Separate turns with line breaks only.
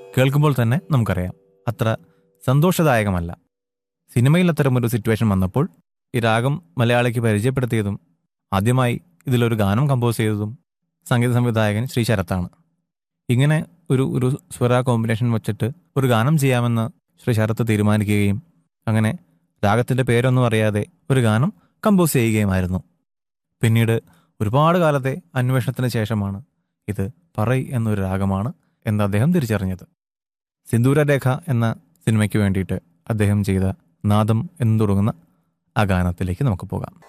കേൾക്കുമ്പോൾ തന്നെ നമുക്കറിയാം അത്ര സന്തോഷദായകമല്ല സിനിമയിൽ അത്തരമൊരു സിറ്റുവേഷൻ വന്നപ്പോൾ ഈ രാഗം മലയാളിക്ക് പരിചയപ്പെടുത്തിയതും ആദ്യമായി ഇതിലൊരു ഗാനം കമ്പോസ് ചെയ്തതും സംഗീത സംവിധായകൻ ശ്രീ ശരത്താണ് ഇങ്ങനെ ഒരു ഒരു സ്വര കോമ്പിനേഷൻ വെച്ചിട്ട് ഒരു ഗാനം ചെയ്യാമെന്ന് ശ്രീ ശരത്ത് തീരുമാനിക്കുകയും അങ്ങനെ രാഗത്തിൻ്റെ പേരൊന്നും അറിയാതെ ഒരു ഗാനം കമ്പോസ് ചെയ്യുകയുമായിരുന്നു പിന്നീട് ഒരുപാട് കാലത്തെ അന്വേഷണത്തിന് ശേഷമാണ് ഇത് പറയ് എന്നൊരു രാഗമാണ് എന്ന് അദ്ദേഹം തിരിച്ചറിഞ്ഞത് സിന്ദൂരരേഖ എന്ന സിനിമയ്ക്ക് വേണ്ടിയിട്ട് അദ്ദേഹം ചെയ്ത നാദം എന്ന് തുടങ്ങുന്ന ആ ഗാനത്തിലേക്ക് നമുക്ക് പോകാം